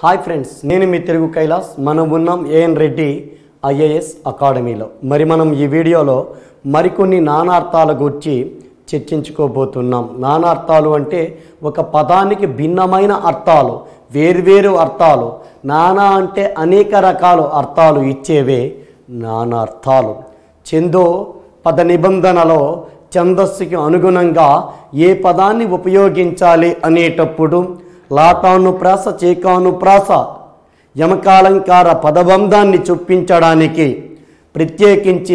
hi friends నేను మీ తెలుగు కైలాస్ మనం ఉన్నాం ఏఎన్ రెడ్డి ఐఏఎస్ అకాడమీలో మరి మనం ఈ వీడియోలో మరికొన్ని నానార్థాల గురించి చర్చించుకోబోతున్నాం నానార్థాలు అంటే ఒక పదానికి భిన్నమైన అర్థాలు వేర్వేరు అర్థాలు నానా అంటే అనేక రకాల అర్థాలు ఇచ్చేవే నానార్థాలు చందో పద నిబంధనలో ఛందస్సుకి అనుగుణంగా ఏ పదాన్ని ఉపయోగించాలి అనేటప్పుడు లాటానుప్రాస చేకానుప్రాస యమకాలంకార పదబంధాన్ని చొప్పించడానికి ప్రత్యేకించి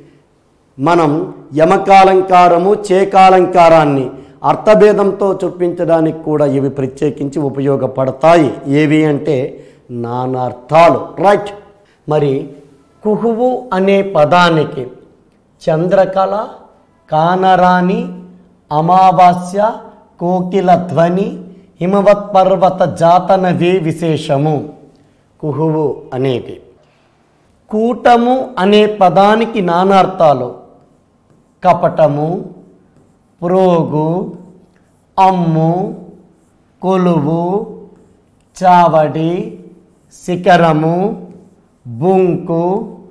మనం యమకాలంకారము చేకాలంకారాన్ని అర్థభేదంతో చొప్పించడానికి కూడా ఇవి ప్రత్యేకించి ఉపయోగపడతాయి ఏవి అంటే నానార్థాలు రైట్ మరి కుహువు అనే పదానికి చంద్రకళ కానరాని అమావాస్య కోకిల ధ్వని హిమవత్ పర్వత జాతనవి విశేషము కుహువు అనేది కూటము అనే పదానికి నానార్థాలు కపటము ప్రోగు అమ్ము కొలువు చావడి శిఖరము బుంకు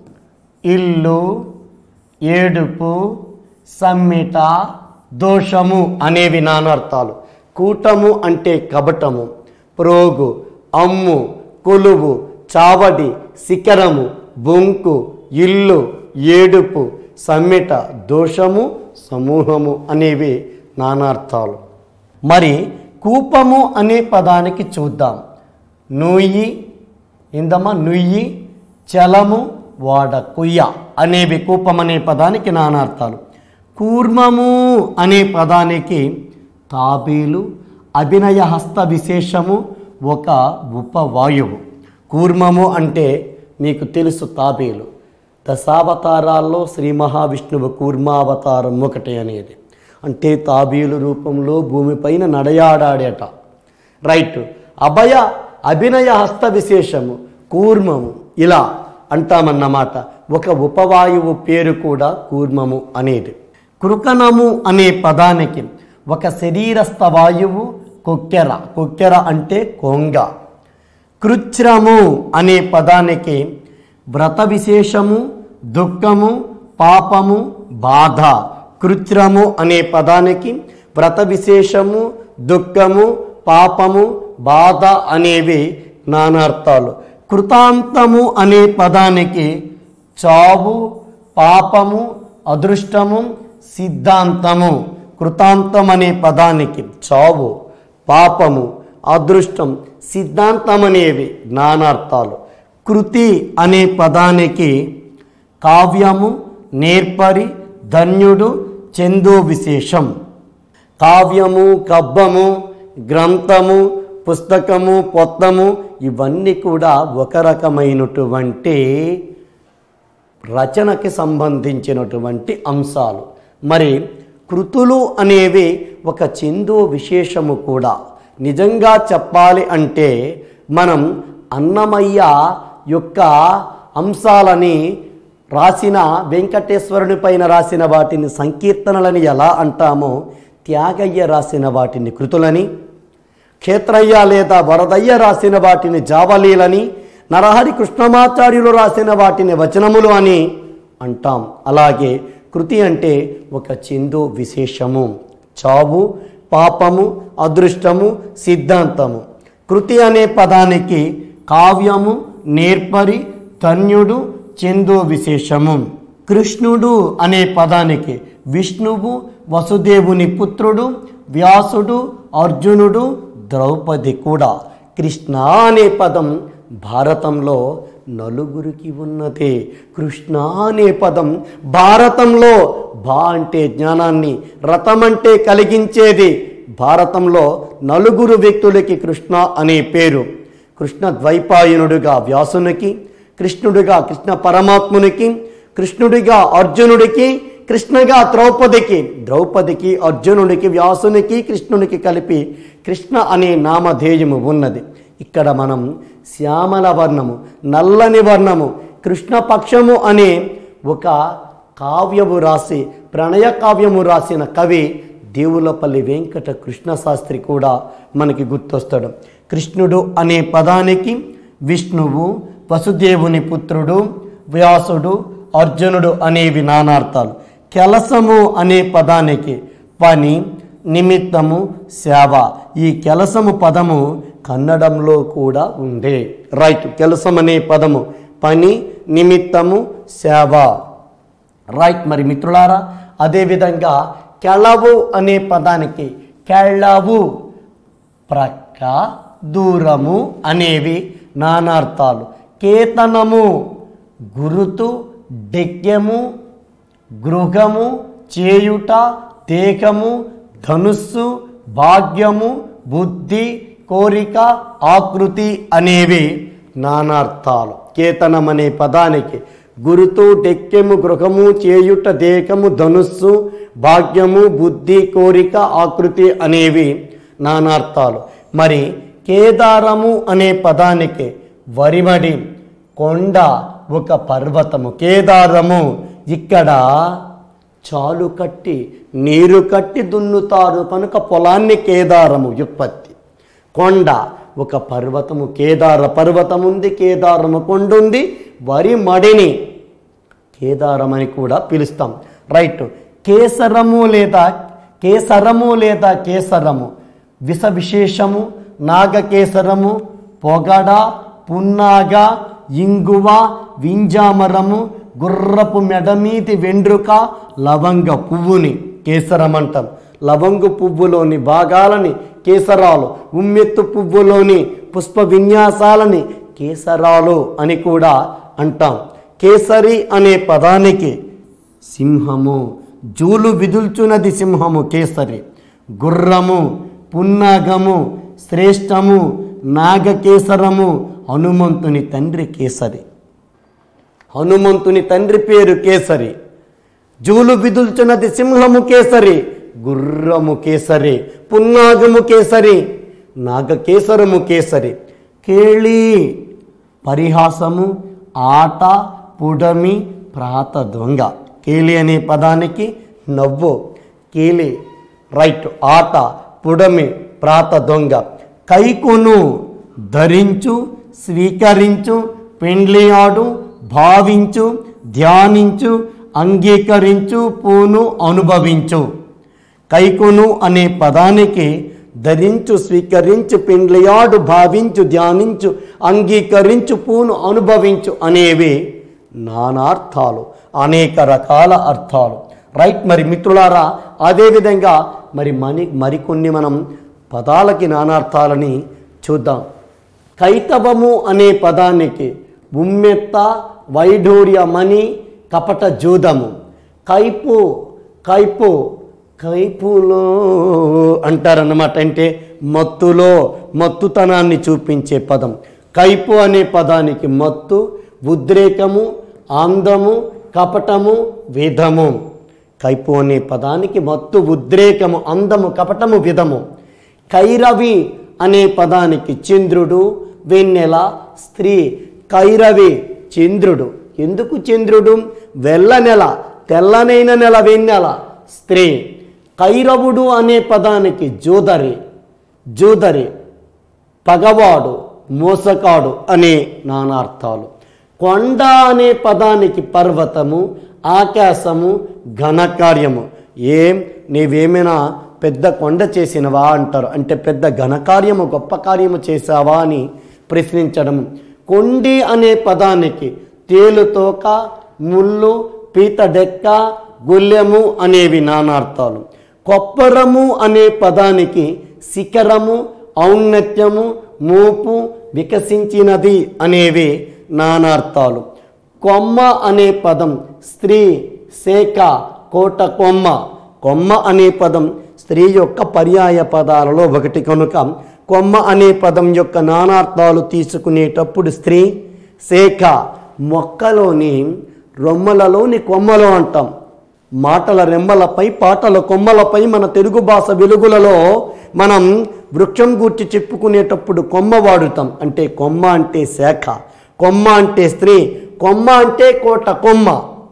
ఇల్లు ఏడుపు సమ్మిట దోషము అనేవి నానార్థాలు కూటము అంటే కబటము ప్రోగు అమ్ము కొలువు చావడి శిఖరము బొంకు ఇల్లు ఏడుపు సమ్మిట దోషము సమూహము అనేవి నానార్థాలు మరి కూపము అనే పదానికి చూద్దాం నుయ్యి ఇందమ్మ నుయ్యి చలము వాడ కుయ్య అనేవి కూపం అనే పదానికి నానార్థాలు కూర్మము అనే పదానికి తాబేలు అభినయ హస్త విశేషము ఒక ఉపవాయువు కూర్మము అంటే మీకు తెలుసు తాబేలు దశావతారాల్లో శ్రీ మహావిష్ణువు కూర్మావతారం ఒకటి అనేది అంటే తాబేలు రూపంలో భూమిపైన నడయాడాడేట రైట్ అభయ అభినయ హస్త విశేషము కూర్మము ఇలా అంటామన్నమాట ఒక ఉపవాయువు పేరు కూడా కూర్మము అనేది కృకణము అనే పదానికి ఒక శరీరస్థ వాయువు కొక్కెర కొక్కెర అంటే కొంగ కృచ్రము అనే పదానికి వ్రత విశేషము దుఃఖము పాపము బాధ కృత్రము అనే పదానికి వ్రత విశేషము దుఃఖము పాపము బాధ అనేవి నానార్థాలు కృతాంతము అనే పదానికి చావు పాపము అదృష్టము సిద్ధాంతము కృతాంతం అనే పదానికి చావు పాపము అదృష్టం సిద్ధాంతం అనేవి నానార్థాలు కృతి అనే పదానికి కావ్యము నేర్పరి ధన్యుడు చందో విశేషం కావ్యము కబ్బము గ్రంథము పుస్తకము పొత్తము ఇవన్నీ కూడా ఒక రకమైనటువంటి రచనకి సంబంధించినటువంటి అంశాలు మరి కృతులు అనేవి ఒక చందో విశేషము కూడా నిజంగా చెప్పాలి అంటే మనం అన్నమయ్య యొక్క అంశాలని రాసిన వెంకటేశ్వరుని పైన రాసిన వాటిని సంకీర్తనలని ఎలా అంటామో త్యాగయ్య రాసిన వాటిని కృతులని క్షేత్రయ్య లేదా వరదయ్య రాసిన వాటిని జావలీలని నరహరి కృష్ణమాచార్యులు రాసిన వాటిని వచనములు అని అంటాం అలాగే కృతి అంటే ఒక చిందు విశేషము చావు పాపము అదృష్టము సిద్ధాంతము కృతి అనే పదానికి కావ్యము నేర్పరి ధన్యుడు చందో విశేషము కృష్ణుడు అనే పదానికి విష్ణువు వసుదేవుని పుత్రుడు వ్యాసుడు అర్జునుడు ద్రౌపది కూడా కృష్ణ అనే పదం భారతంలో నలుగురికి ఉన్నదే కృష్ణ అనే పదం భారతంలో భా అంటే జ్ఞానాన్ని రథం అంటే కలిగించేది భారతంలో నలుగురు వ్యక్తులకి కృష్ణ అనే పేరు కృష్ణ ద్వైపాయనుడిగా వ్యాసునికి కృష్ణుడిగా కృష్ణ పరమాత్మునికి కృష్ణుడిగా అర్జునుడికి కృష్ణగా ద్రౌపదికి ద్రౌపదికి అర్జునుడికి వ్యాసునికి కృష్ణునికి కలిపి కృష్ణ అనే నామధేయము ఉన్నది ఇక్కడ మనం శ్యామల వర్ణము నల్లని వర్ణము కృష్ణపక్షము అనే ఒక కావ్యము రాసి ప్రణయ కావ్యము రాసిన కవి దేవులపల్లి వెంకట కృష్ణ శాస్త్రి కూడా మనకి గుర్తొస్తాడు కృష్ణుడు అనే పదానికి విష్ణువు వసుదేవుని పుత్రుడు వ్యాసుడు అర్జునుడు అనేవి నానార్థాలు కెలసము అనే పదానికి పని నిమిత్తము సేవ ఈ కెలసము పదము కన్నడంలో కూడా ఉండే రైట్ కెలసం అనే పదము పని నిమిత్తము సేవ రైట్ మరి మిత్రులారా అదేవిధంగా కెళవు అనే పదానికి కెళ్ళవు ప్రక్క దూరము అనేవి నానార్థాలు కేతనము గురుతు డెక్యము గృహము చేయుట తేకము ధనుస్సు భాగ్యము బుద్ధి కోరిక ఆకృతి అనేవి నానార్థాలు కేతనం అనే పదానికి గురుతు డెక్కెము గృహము చేయుట దేకము ధనుస్సు భాగ్యము బుద్ధి కోరిక ఆకృతి అనేవి నానార్థాలు మరి కేదారము అనే పదానికి వరిమడి కొండ ఒక పర్వతము కేదారము ఇక్కడ చాలు కట్టి నీరు కట్టి దున్నుతారు కనుక పొలాన్ని కేదారము వ్యుత్పత్తి కొండ ఒక పర్వతము కేదార పర్వతం ఉంది కేదారము కొండ ఉంది వరి మడిని కేదారం అని కూడా పిలుస్తాం రైట్ కేసరము లేదా కేసరము లేదా కేసరము విష విశేషము నాగకేసరము పొగడ పున్నాగ ఇంగువ వింజామరము గుర్రపు మెడమీది వెండ్రుక లవంగ పువ్వుని కేసరం అంటాం లవంగు పువ్వులోని భాగాలని కేసరాలు ఉమ్మెత్తు పువ్వులోని పుష్ప విన్యాసాలని కేసరాలు అని కూడా అంటాం కేసరి అనే పదానికి సింహము జూలు విదుల్చునది సింహము కేసరి గుర్రము పున్నాగము శ్రేష్టము నాగకేసరము హనుమంతుని తండ్రి కేసరి హనుమంతుని తండ్రి పేరు కేసరి జూలు విదుల్చున్నది సింహము కేసరి గుర్రము కేసరి పున్నాగము కేసరి నాగకేసరము కేసరి కేళి పరిహాసము ఆట పుడమి ప్రాత దొంగ కేలి అనే పదానికి నవ్వు కేలి రైట్ ఆట పుడమి ప్రాత దొంగ కైకొను ధరించు స్వీకరించు పెండ్లియాడు భావించు ధ్యానించు అంగీకరించు పూను అనుభవించు కైకొను అనే పదానికి ధరించు స్వీకరించు పెండ్లియాడు భావించు ధ్యానించు అంగీకరించు పూను అనుభవించు అనేవి నానార్థాలు అనేక రకాల అర్థాలు రైట్ మరి మిత్రులారా అదేవిధంగా మరి మని మరికొన్ని మనం పదాలకి నానార్థాలని చూద్దాం కైతవము అనే పదానికి ఉమ్మెత్త వైఢూర్యమని కపట జూదము కైపు కైపు కైపులో అంటారన్నమాట అంటే మత్తులో మత్తుతనాన్ని చూపించే పదం కైపు అనే పదానికి మత్తు ఉద్రేకము ఆందము కపటము విధము కైపు అనే పదానికి మత్తు ఉద్రేకము అందము కపటము విధము కైరవి అనే పదానికి చంద్రుడు వెన్నెల స్త్రీ కైరవి చంద్రుడు ఎందుకు చంద్రుడు వెల్ల నెల తెల్లనైన నెల వెన్నెల స్త్రీ కైరవుడు అనే పదానికి జోదరి జోదరి పగవాడు మోసకాడు అనే నానార్థాలు కొండ అనే పదానికి పర్వతము ఆకాశము ఘనకార్యము ఏం నీవేమైనా పెద్ద కొండ చేసినవా అంటారు అంటే పెద్ద ఘనకార్యము గొప్ప కార్యము చేశావా అని ప్రశ్నించడం కొండి అనే పదానికి తేలుతోక ముళ్ళు పీత డెక్క గుల్లెము అనేవి నానార్థాలు కొప్పరము అనే పదానికి శిఖరము ఔన్నత్యము మూపు వికసించినది అనేవి నానార్థాలు కొమ్మ అనే పదం స్త్రీ శేఖ కోట కొమ్మ కొమ్మ అనే పదం స్త్రీ యొక్క పర్యాయ పదాలలో ఒకటి కనుక కొమ్మ అనే పదం యొక్క నానార్థాలు తీసుకునేటప్పుడు స్త్రీ శేఖ మొక్కలోని రొమ్మలలోని కొమ్మలో అంటాం మాటల రెమ్మలపై పాటల కొమ్మలపై మన తెలుగు భాష వెలుగులలో మనం వృక్షం గూర్చి చెప్పుకునేటప్పుడు కొమ్మ వాడుతాం అంటే కొమ్మ అంటే శాఖ కొమ్మ అంటే స్త్రీ కొమ్మ అంటే కోట కొమ్మ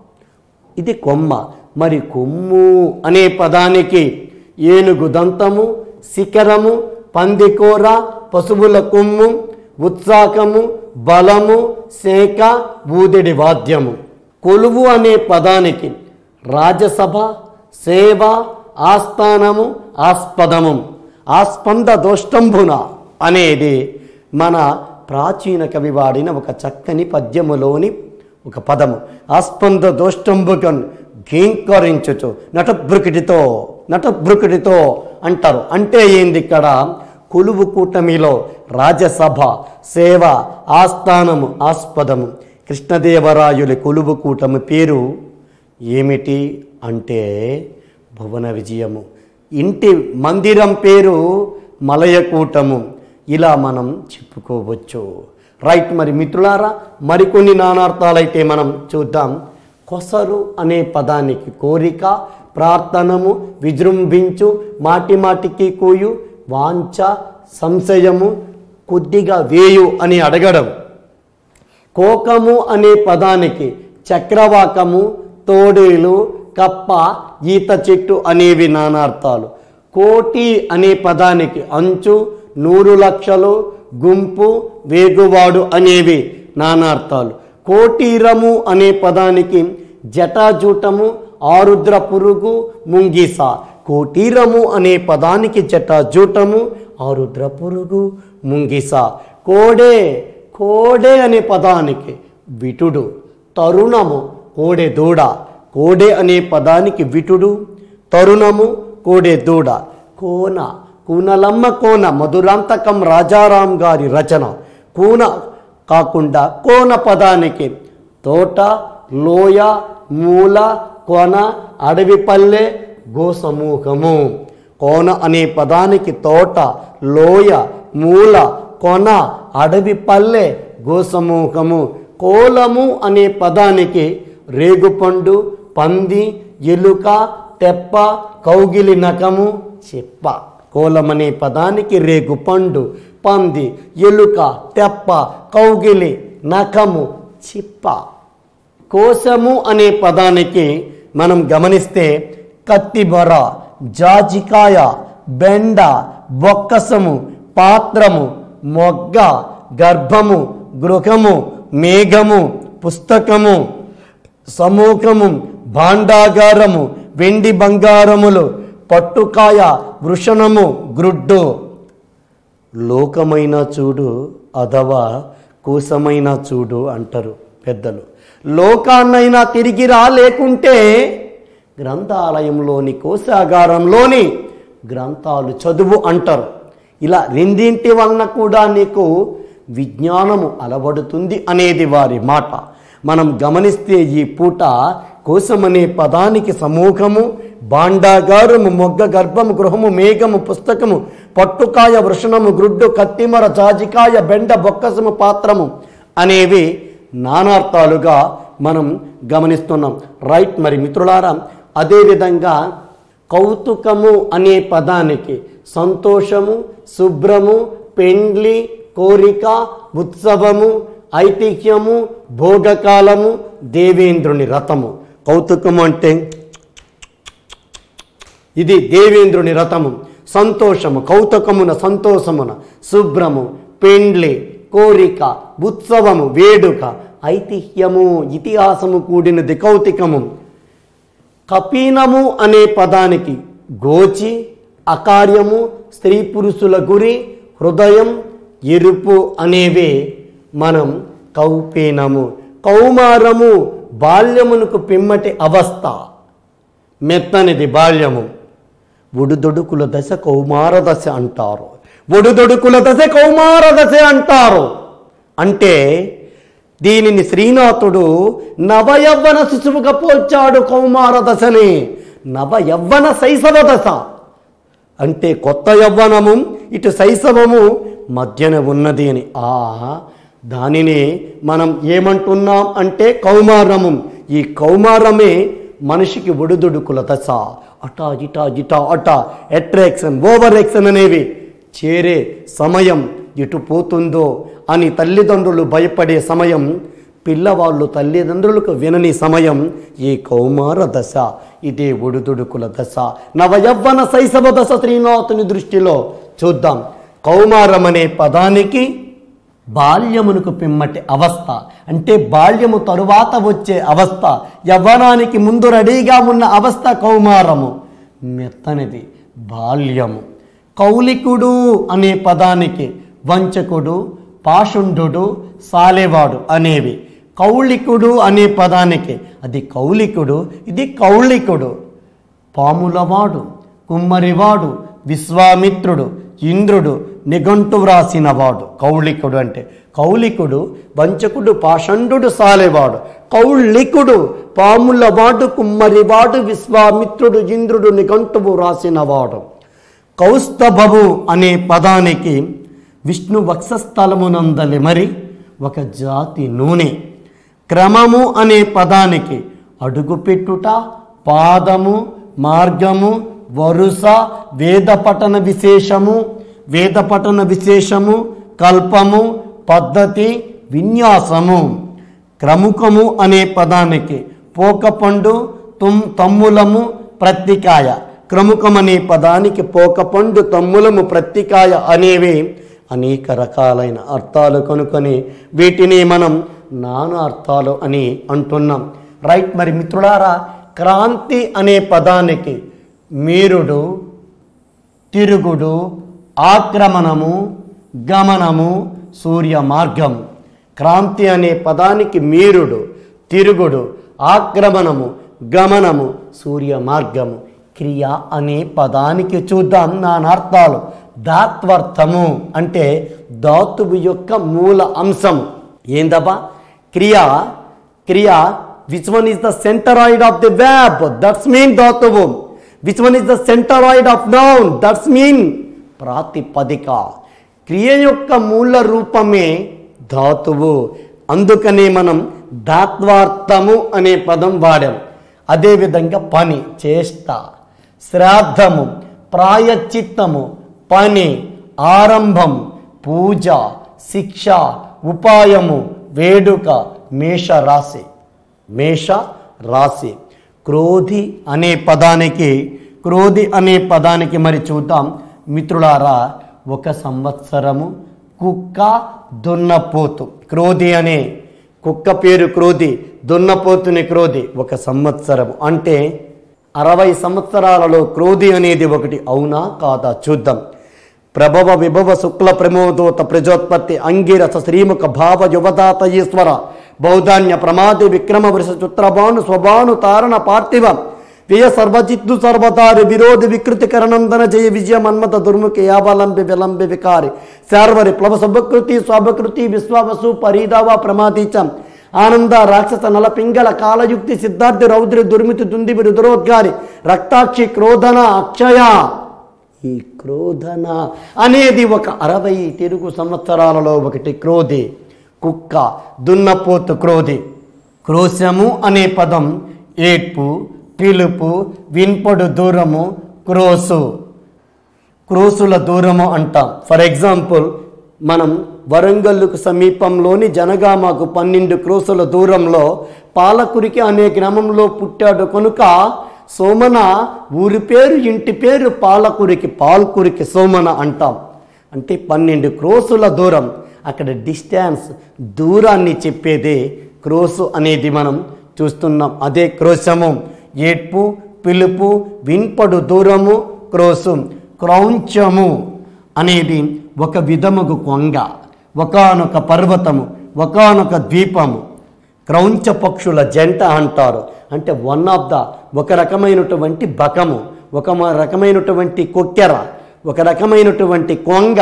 ఇది కొమ్మ మరి కొమ్ము అనే పదానికి ఏనుగు దంతము శిఖరము పందికోర పశువుల కొమ్ము ఉత్సాహము బలము శాఖ ఊదిడి వాద్యము కొలువు అనే పదానికి రాజసభ సేవ ఆస్థానము ఆస్పదము ఆస్పంద దోష్టంభున అనేది మన ప్రాచీన కవి వాడిన ఒక చక్కని పద్యములోని ఒక పదము ఆస్పంద దోష్టంబుకన్ ఘీంకరించుచు నటభృకుటితో నటభృకుటితో అంటారు అంటే ఏంది ఇక్కడ కొలువు కూటమిలో రాజసభ సేవ ఆస్థానము ఆస్పదము కృష్ణదేవరాయుల కొలువు కూటమి పేరు ఏమిటి అంటే భువన విజయము ఇంటి మందిరం పేరు మలయకూటము ఇలా మనం చెప్పుకోవచ్చు రైట్ మరి మిత్రులారా మరికొన్ని నానార్థాలైతే మనం చూద్దాం కొసరు అనే పదానికి కోరిక ప్రార్థనము విజృంభించు మాటి మాటికి కూయు వాంఛ సంశయము కొద్దిగా వేయు అని అడగడం కోకము అనే పదానికి చక్రవాకము తోడేలు కప్ప ఈత చెట్టు అనేవి నానార్థాలు కోటి అనే పదానికి అంచు నూరు లక్షలు గుంపు వేగువాడు అనేవి నానార్థాలు కోటీరము అనే పదానికి జటాజూటము ఆరుద్ర పురుగు ముంగిస కోటీరము అనే పదానికి జటాజూటము ఆరుద్ర పురుగు ముంగిస కోడే కోడే అనే పదానికి విటుడు తరుణము కోడె దూడ కోడే అనే పదానికి విటుడు తరుణము కోడె దూడ కోన కూనలమ్మ కోన మధురాంతకం రాజారాం గారి రచన కూన కాకుండా కోన పదానికి తోట లోయ మూల కొన అడవిపల్లె గోసమూహము కోన అనే పదానికి తోట లోయ మూల కొన అడవి పల్లె గోసమూహము కోలము అనే పదానికి రేగుపండు పంది ఎలుక తెప్ప కౌగిలి నకము చెప్ప కోలమనే పదానికి రేగుపండు పంది ఎలుక తెప్ప కౌగిలి నకము చిప్ప కోశము అనే పదానికి మనం గమనిస్తే కత్తిబొర జాజికాయ బెండ బొక్కసము పాత్రము మొగ్గ గర్భము గృహము మేఘము పుస్తకము సమూహము భాండాగారము వెండి బంగారములు పట్టుకాయ వృషణము గ్రుడ్డు లోకమైన చూడు అథవా కోసమైన చూడు అంటారు పెద్దలు లోకాన్నైనా తిరిగి రా లేకుంటే గ్రంథాలయంలోని కోశాగారంలోని గ్రంథాలు చదువు అంటారు ఇలా రెండింటి వలన కూడా నీకు విజ్ఞానము అలవడుతుంది అనేది వారి మాట మనం గమనిస్తే ఈ పూట కోసమనే పదానికి సమూహము బాండాగారము మొగ్గ గర్భము గృహము మేఘము పుస్తకము పట్టుకాయ వృషణము గ్రుడ్డు కత్తిమర జాజికాయ బెండ బొక్కసము పాత్రము అనేవి నానార్థాలుగా మనం గమనిస్తున్నాం రైట్ మరి మిత్రులారా అదేవిధంగా కౌతుకము అనే పదానికి సంతోషము శుభ్రము పెండ్లి కోరిక ఉత్సవము ఐతిహ్యము భోగకాలము దేవేంద్రుని రథము కౌతుకము అంటే ఇది దేవేంద్రుని రథము సంతోషము కౌతుకమున సంతోషమున శుభ్రము పెండ్లి కోరిక ఉత్సవము వేడుక ఐతిహ్యము ఇతిహాసము కూడినది కౌతికము కపీనము అనే పదానికి గోచి అకార్యము స్త్రీ పురుషుల గురి హృదయం ఎరుపు అనేవే మనం కౌపీనము కౌమారము బాల్యమునకు పిమ్మటి అవస్థ మెత్తనిది బాల్యము ఒడుదొడుకుల దశ కౌమార దశ అంటారు ఒడుదొడుకుల దశ కౌమార దశ అంటారు అంటే దీనిని శ్రీనాథుడు నవయవ్వన శిశువుగా పోల్చాడు కౌమార దశని నవయవ్వన శైశవ దశ అంటే కొత్త యవ్వనము ఇటు శైశవము మధ్యన ఉన్నది అని ఆ దానిని మనం ఏమంటున్నాం అంటే కౌమారము ఈ కౌమారమే మనిషికి ఒడిదుడుకుల దశ అటా ఇటా ఇటా అటా అట్రాక్షన్ ఓవర్ యాక్షన్ అనేవి చేరే సమయం ఎటు పోతుందో అని తల్లిదండ్రులు భయపడే సమయం పిల్లవాళ్ళు తల్లిదండ్రులకు వినని సమయం ఈ కౌమార దశ ఇదే ఒడిదుడుకుల దశ నవయవ్వన శైశవ దశ శ్రీనాథుని దృష్టిలో చూద్దాం కౌమారం అనే పదానికి బాల్యమునకు పిమ్మటి అవస్థ అంటే బాల్యము తరువాత వచ్చే అవస్థ యవ్వనానికి ముందు రెడీగా ఉన్న అవస్థ కౌమారము మెత్తనిది బాల్యము కౌలికుడు అనే పదానికి వంచకుడు పాషుండు సాలెవాడు అనేవి కౌలికుడు అనే పదానికి అది కౌలికుడు ఇది కౌలికుడు పాములవాడు కుమ్మరివాడు విశ్వామిత్రుడు ఇంద్రుడు నిఘంటు వ్రాసినవాడు కౌళికుడు అంటే కౌలికుడు వంచకుడు పాషండు సాలెవాడు కౌళికుడు పాములవాడు కుమ్మరివాడు విశ్వామిత్రుడు ఇంద్రుడు నిఘంటువు రాసినవాడు కౌస్తభవు అనే పదానికి విష్ణు వక్షస్థలమునందలి మరి ఒక జాతి నూనె క్రమము అనే పదానికి అడుగుపెట్టుట పాదము మార్గము వరుస వేద పఠన విశేషము వేద పఠన విశేషము కల్పము పద్ధతి విన్యాసము క్రముకము అనే పదానికి పోకపండు తుమ్ తమ్ములము ప్రత్తికాయ క్రముకం అనే పదానికి పోకపండు తమ్ములము ప్రత్తికాయ అనేవి అనేక రకాలైన అర్థాలు కనుకొని వీటిని మనం నానా అర్థాలు అని అంటున్నాం రైట్ మరి మిత్రులారా క్రాంతి అనే పదానికి మీరుడు తిరుగుడు ఆక్రమణము గమనము సూర్య మార్గము క్రాంతి అనే పదానికి మీరుడు తిరుగుడు ఆక్రమణము గమనము సూర్య మార్గము క్రియ అనే పదానికి చూద్దాం నానార్థాలు దాత్వర్థము అంటే ధాతువు యొక్క మూల అంశం ఏందబ్బా క్రియ క్రియ which one is the centroid of the verb that's mean ధాతువు which one is the centroid of noun that's mean ప్రాతిపదిక క్రియ యొక్క మూల రూపమే ధాతువు అందుకనే మనం ధాత్వార్థము అనే పదం వాడాం అదేవిధంగా పని చేష్ట శ్రాద్ధము ప్రాయచిత్తము పని ఆరంభం పూజ శిక్ష ఉపాయము వేడుక మేష రాశి మేష రాశి క్రోధి అనే పదానికి క్రోధి అనే పదానికి మరి చూద్దాం మిత్రులారా ఒక సంవత్సరము కుక్క దున్నపోతు క్రోధి అనే కుక్క పేరు క్రోధి దున్నపోతుని క్రోధి ఒక సంవత్సరం అంటే అరవై సంవత్సరాలలో క్రోధి అనేది ఒకటి అవునా కాదా చూద్దాం ప్రభవ విభవ శుక్ల ప్రమోదోత ప్రజోత్పత్తి అంగిరస శ్రీముఖ భావ యువదాత ఈశ్వర బౌధాన్య ప్రమాది విక్రమ వృష చుత్రభాను స్వభాను తారణ పార్థివ వ్యయ సర్వజిత్తు సర్వతారి విరోధి వికృతి కరణందన జయ విజయ మన్మత దుర్ముఖి యావలంబి విలంబి వికారి శార్వరి ప్లవ శుభకృతి స్వభకృతి విశ్వవసు పరిదావ ప్రమాదీచం ఆనంద రాక్షస నల పింగళ కాలయుక్తి సిద్ధార్థి రౌద్రి దుర్మితి దుందివి రుద్రోద్గారి రక్తాక్షి క్రోధన అక్షయ ఈ క్రోధన అనేది ఒక అరవై తెలుగు సంవత్సరాలలో ఒకటి క్రోధి కుక్క దున్నపోతు క్రోధి క్రోశము అనే పదం ఏడ్పు పిలుపు విన్పడు దూరము క్రోసు క్రోసుల దూరము అంటాం ఫర్ ఎగ్జాంపుల్ మనం వరంగల్లుకు సమీపంలోని జనగామకు పన్నెండు క్రోసుల దూరంలో పాలకురికి అనే గ్రామంలో పుట్టాడు కనుక సోమన ఊరి పేరు ఇంటి పేరు పాలకురికి పాల్కురికి సోమన అంటాం అంటే పన్నెండు క్రోసుల దూరం అక్కడ డిస్టెన్స్ దూరాన్ని చెప్పేదే క్రోసు అనేది మనం చూస్తున్నాం అదే క్రోశము ఏడ్పు పిలుపు విన్పడు దూరము క్రోసు క్రౌంచము అనేది ఒక విధముగు కొంగ ఒకనొక పర్వతము ఒకనొక ద్వీపము క్రౌంచ పక్షుల జంట అంటారు అంటే వన్ ఆఫ్ ద ఒక రకమైనటువంటి బకము ఒక మ- రకమైనటువంటి కొక్కెర ఒక రకమైనటువంటి కొంగ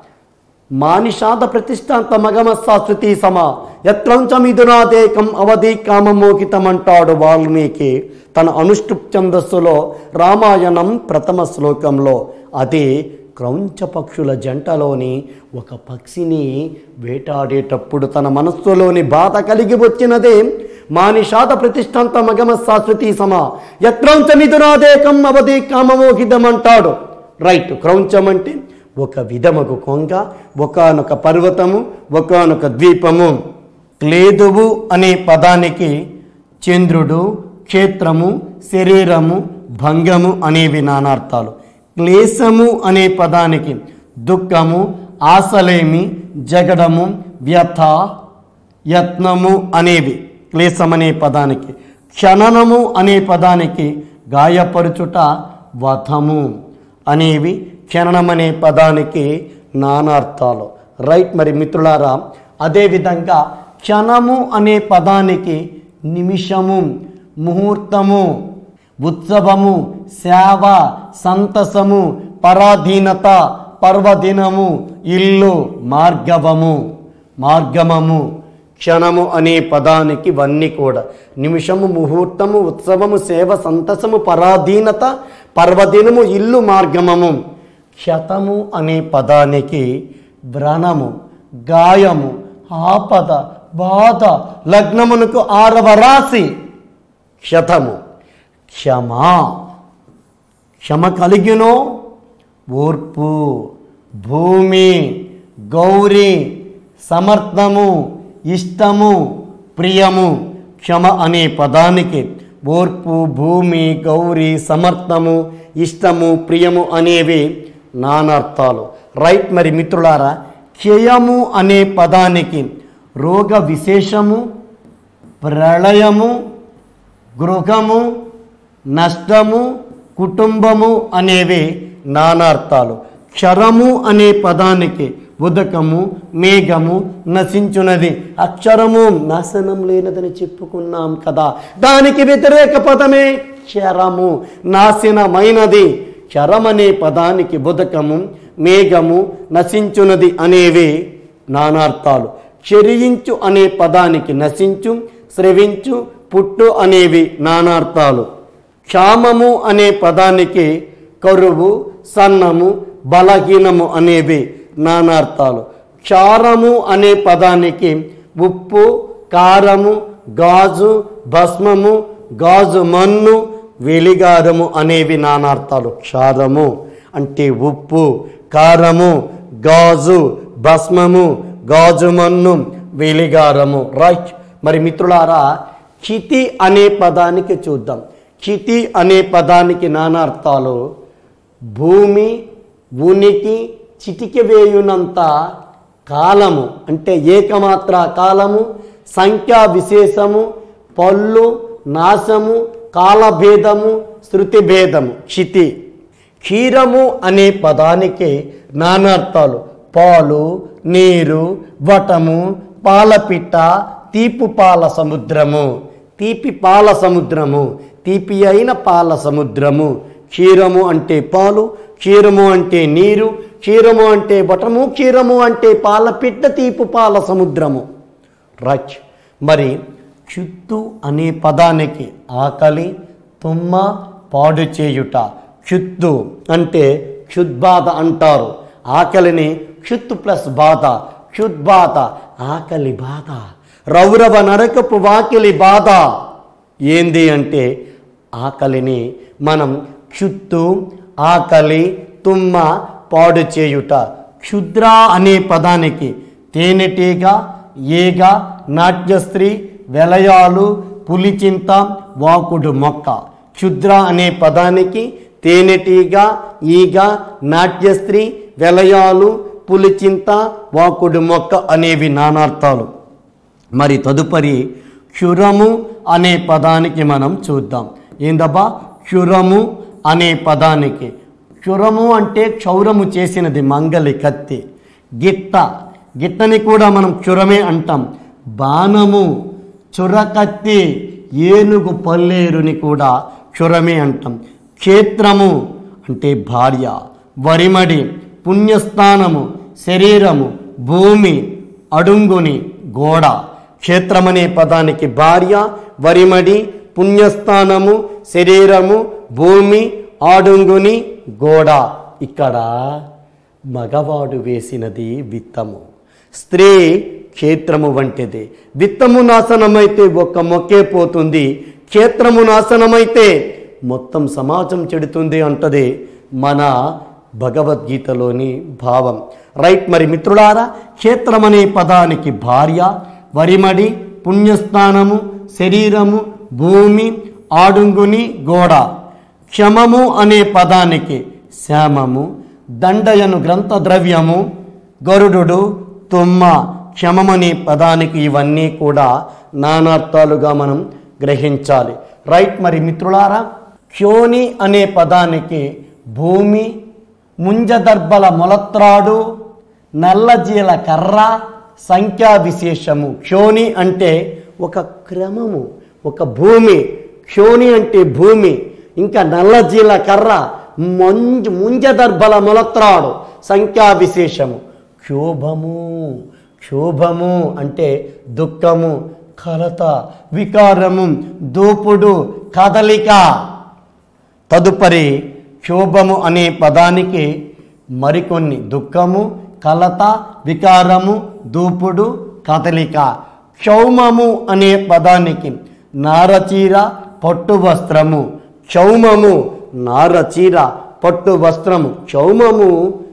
మానిషాద ప్రతిష్టాంత మగమస్సాశ్రుతి సమ యత్రంచమిదునాదేకం అవధి కామమోహితమంటాడు వాల్మీకి తన అనుష్టుప్ ఛందస్సులో రామాయణం ప్రథమ శ్లోకంలో అది క్రౌంచ పక్షుల జంటలోని ఒక పక్షిని వేటాడేటప్పుడు తన మనస్సులోని బాధ కలిగి వచ్చినదే మానిషాద ప్రతిష్టాంత మగమ శాశ్వతి సమ యత్రంచమిదునాదేకం అవధి కామమోహితమంటాడు రైట్ క్రౌంచం అంటే ఒక విధముకు కొంగ ఒకనొక పర్వతము ఒకనొక ద్వీపము క్లేదువు అనే పదానికి చంద్రుడు క్షేత్రము శరీరము భంగము అనేవి నానార్థాలు క్లేశము అనే పదానికి దుఃఖము ఆశలేమి జగడము వ్యథ యత్నము అనేవి క్లేశం అనే పదానికి క్షణనము అనే పదానికి గాయపరుచుట వధము అనేవి క్షణనం అనే పదానికి నానార్థాలు రైట్ మరి మిత్రులారా అదేవిధంగా క్షణము అనే పదానికి నిమిషము ముహూర్తము ఉత్సవము సేవ సంతసము పరాధీనత పర్వదినము ఇల్లు మార్గవము మార్గమము క్షణము అనే పదానికి ఇవన్నీ కూడా నిమిషము ముహూర్తము ఉత్సవము సేవ సంతసము పరాధీనత పర్వదినము ఇల్లు మార్గమము క్షతము అనే పదానికి వ్రణము గాయము ఆపద బాధ లగ్నమునకు ఆరవ రాశి క్షతము క్షమా క్షమ కలిగినో ఓర్పు భూమి గౌరీ సమర్థము ఇష్టము ప్రియము క్షమ అనే పదానికి ఓర్పు భూమి గౌరీ సమర్థము ఇష్టము ప్రియము అనేవి నానార్థాలు రైట్ మరి మిత్రులారా క్షయము అనే పదానికి రోగ విశేషము ప్రళయము గృహము నష్టము కుటుంబము అనేవి నానార్థాలు క్షరము అనే పదానికి ఉదకము మేఘము నశించున్నది అక్షరము నాశనం లేనదని చెప్పుకున్నాం కదా దానికి వ్యతిరేక పదమే క్షరము నాశనమైనది క్షరం అనే పదానికి బుధకము మేఘము నశించున్నది అనేవి నానార్థాలు చెరియించు అనే పదానికి నశించు స్రవించు పుట్టు అనేవి నానార్థాలు క్షామము అనే పదానికి కరువు సన్నము బలహీనము అనేవి నానార్థాలు క్షారము అనే పదానికి ఉప్పు కారము గాజు భస్మము గాజు మన్ను వెలిగారము అనేవి నానార్థాలు క్షారము అంటే ఉప్పు కారము గాజు భస్మము గాజు మన్ను వెలిగారము రైట్ మరి మిత్రులారా చితి అనే పదానికి చూద్దాం చితి అనే పదానికి నానార్థాలు భూమి ఉనికి చిటికి వేయునంత కాలము అంటే ఏకమాత్ర కాలము సంఖ్యా విశేషము పళ్ళు నాశము కాలభేదము శృతి భేదము క్షితి క్షీరము అనే పదానికి నానార్థాలు పాలు నీరు వటము పాలపిట్ట తీపు పాల సముద్రము తీపి పాల సముద్రము తీపి అయిన పాల సముద్రము క్షీరము అంటే పాలు క్షీరము అంటే నీరు క్షీరము అంటే బటము క్షీరము అంటే పాలపిట్ట తీపు పాల సముద్రము రచ్ మరి క్షుత్తు అనే పదానికి ఆకలి తుమ్మ పాడు చేయుట క్షుత్తు అంటే క్షుద్బాధ అంటారు ఆకలిని క్షుత్తు ప్లస్ బాధ క్షుద్బాధ ఆకలి బాధ రౌరవ నరకపు వాకిలి బాధ ఏంది అంటే ఆకలిని మనం క్షుత్తు ఆకలి తుమ్మ పాడు చేయుట క్షుద్ర అనే పదానికి తేనెటీగ ఈగ నాట్యస్త్రీ వెలయాలు పులిచింత వాకుడు మొక్క క్షుద్ర అనే పదానికి తేనెటీగ ఈగ నాట్యస్త్రీ వెలయాలు పులిచింత వాకుడు మొక్క అనేవి నానార్థాలు మరి తదుపరి క్షురము అనే పదానికి మనం చూద్దాం ఏందబ్బా క్షురము అనే పదానికి క్షురము అంటే క్షౌరము చేసినది మంగలి కత్తి గిట్ట గిట్టని కూడా మనం క్షురమే అంటాం బాణము చురకత్తి ఏనుగు పల్లేరుని కూడా క్షురమే అంటాం క్షేత్రము అంటే భార్య వరిమడి పుణ్యస్థానము శరీరము భూమి అడుంగుని గోడ క్షేత్రమనే పదానికి భార్య వరిమడి పుణ్యస్థానము శరీరము భూమి ఆడుంగుని గోడ ఇక్కడ మగవాడు వేసినది విత్తము స్త్రీ క్షేత్రము వంటిది విత్తము నాశనమైతే ఒక్క మొక్కే పోతుంది క్షేత్రము నాశనమైతే మొత్తం సమాజం చెడుతుంది అంటది మన భగవద్గీతలోని భావం రైట్ మరి మిత్రులారా క్షేత్రం అనే పదానికి భార్య వరిమడి పుణ్యస్థానము శరీరము భూమి ఆడుంగుని గోడ క్షమము అనే పదానికి శ్యామము దండయను గ్రంథ ద్రవ్యము గరుడు తుమ్మ క్షమమనే పదానికి ఇవన్నీ కూడా నానార్థాలుగా మనం గ్రహించాలి రైట్ మరి మిత్రులారా క్షోని అనే పదానికి భూమి ముంజదర్భల మొలత్రాడు నల్లజీల కర్ర సంఖ్యా విశేషము క్షోని అంటే ఒక క్రమము ఒక భూమి క్షోని అంటే భూమి ఇంకా నల్లజీల కర్ర మంజు ముంజదర్భల మొలత్రాడు సంఖ్యా విశేషము క్షోభము క్షోభము అంటే దుఃఖము కలత వికారము దూపుడు కదలిక తదుపరి క్షోభము అనే పదానికి మరికొన్ని దుఃఖము కలత వికారము దూపుడు కదలిక క్షౌమము అనే పదానికి నారచీర పట్టు వస్త్రము క్షౌమము నారచీర పట్టు వస్త్రము క్షౌమము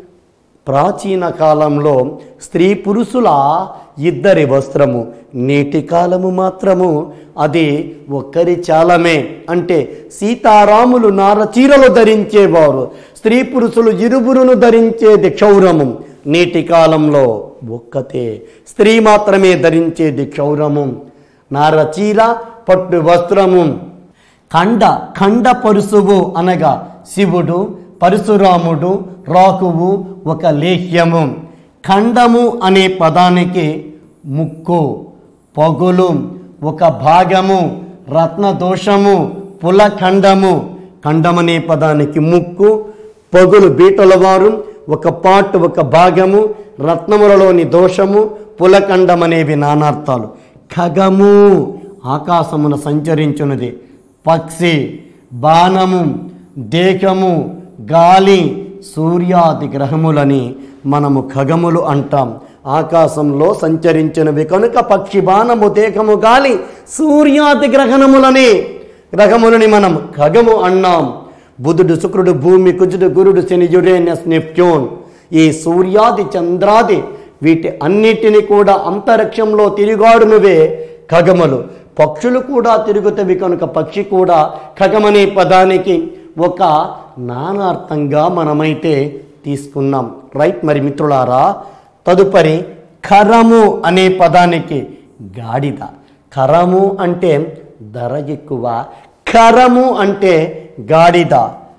ప్రాచీన కాలంలో స్త్రీ పురుషుల ఇద్దరి వస్త్రము నేటి కాలము మాత్రము అది ఒక్కరి చాలమే అంటే సీతారాములు నార చీరలు ధరించేవారు స్త్రీ పురుషులు ఇరువురును ధరించేది క్షౌరము నేటి కాలంలో ఒక్కతే స్త్రీ మాత్రమే ధరించేది క్షౌరము నార చీర పట్టు వస్త్రము ఖండ ఖండ పరుశువు అనగా శివుడు పరశురాముడు రాకువు ఒక లేహ్యము ఖండము అనే పదానికి ముక్కు పగులు ఒక భాగము రత్నదోషము పులఖండము ఖండమనే పదానికి ముక్కు పగులు బీటల వారు ఒక పాటు ఒక భాగము రత్నములలోని దోషము పులఖండం అనేవి నానార్థాలు ఖగము ఆకాశమున సంచరించున్నది పక్షి బాణము దేహము గాలి సూర్యాది గ్రహములని మనము ఖగములు అంటాం ఆకాశంలో సంచరించినవి కనుక పక్షి బాణము దేహము గాలి సూర్యాది గ్రహణములని గ్రహములని మనం ఖగము అన్నాం బుధుడు శుక్రుడు భూమి కుజుడు గురుడు శని యురేనస్ నెప్ట్యూన్ ఈ సూర్యాది చంద్రాది వీటి అన్నిటిని కూడా అంతరిక్షంలో తిరిగాడునువే ఖగములు పక్షులు కూడా తిరుగుతవి కనుక పక్షి కూడా ఖగమనే పదానికి ఒక నానార్థంగా మనమైతే తీసుకున్నాం రైట్ మరి మిత్రులారా తదుపరి ఖరము అనే పదానికి గాడిద ఖరము అంటే ధర ఎక్కువ ఖరము అంటే గాడిద